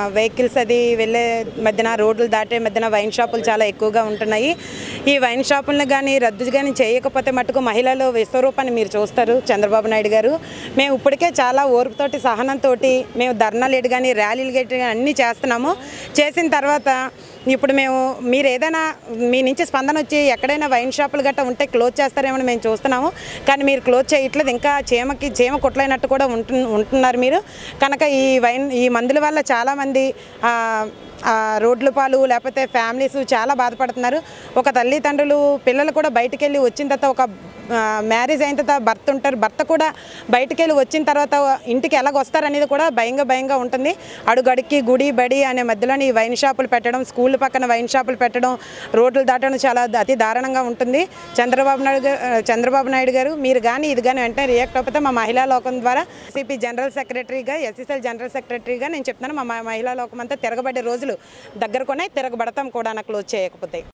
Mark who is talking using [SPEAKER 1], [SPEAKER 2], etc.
[SPEAKER 1] vehicles అది వెళ్ళే మధ్యన రోడ్లు దాటే మధ్యన వైన్ షాపులు చాలా ఎక్కువగా ఉంటున్నాయి ఈ వైన్ షాపులను కానీ రద్దు కానీ చేయకపోతే మటుకు మహిళలు విశ్వరూపాన్ని మీరు చూస్తారు చంద్రబాబు నాయుడు గారు మేము ఇప్పటికే చాలా ఓర్పుతోటి సహనంతో మేము ధర్నాలు ఎటు కానీ ర్యాలీలు గట్టి కానీ అన్నీ చేస్తున్నాము చేసిన తర్వాత ఇప్పుడు మేము మీరు ఏదైనా మీ నుంచి స్పందన వచ్చి ఎక్కడైనా వైన్ షాపులు గట్రా ఉంటే క్లోజ్ చేస్తారేమో అని మేము చూస్తున్నాము కానీ మీరు క్లోజ్ చేయట్లేదు ఇంకా చీమకి చీమ కుట్లైనట్టు కూడా ఉంటు ఉంటున్నారు మీరు కనుక ఈ వైన్ ఈ మందుల వల్ల చాలామంది ఆ, ఆ, రోడ్ల పాలు లేకపోతే ఫ్యామిలీస్ చాలా బాధపడుతున్నారు ఒక తల్లిదండ్రులు పిల్లలు కూడా బయటికి వెళ్ళి వచ్చిన తర్వాత ఒక మ్యారేజ్ అయిన తర్వాత భర్త ఉంటారు భర్త కూడా బయటికి వెళ్ళి వచ్చిన తర్వాత ఇంటికి ఎలాగ వస్తారు అనేది కూడా భయంగా భయంగా ఉంటుంది అడుగడికి గుడి బడి అనే మధ్యలోని ఈ వైన్ షాపులు పెట్టడం స్కూల్ పక్కన వైన్ షాపులు పెట్టడం రోడ్లు దాటడం చాలా అతి దారుణంగా ఉంటుంది చంద్రబాబు నాయుడు గారు చంద్రబాబు నాయుడు గారు మీరు కానీ ఇది కానీ వెంటనే రియాక్ట్ అయిపోతే మా మహిళా లోకం ద్వారా సిపి జనరల్ సెక్రటరీగా ఎస్ఎస్ఎల్ జనరల్ సెక్రటరీగా నేను చెప్తున్నాను మా మహిళా లోకం అంతా తిరగబడే రోజులు దగ్గరకొనే తిరగబడతాం కూడా నాకు క్లోజ్ చేయకపోతే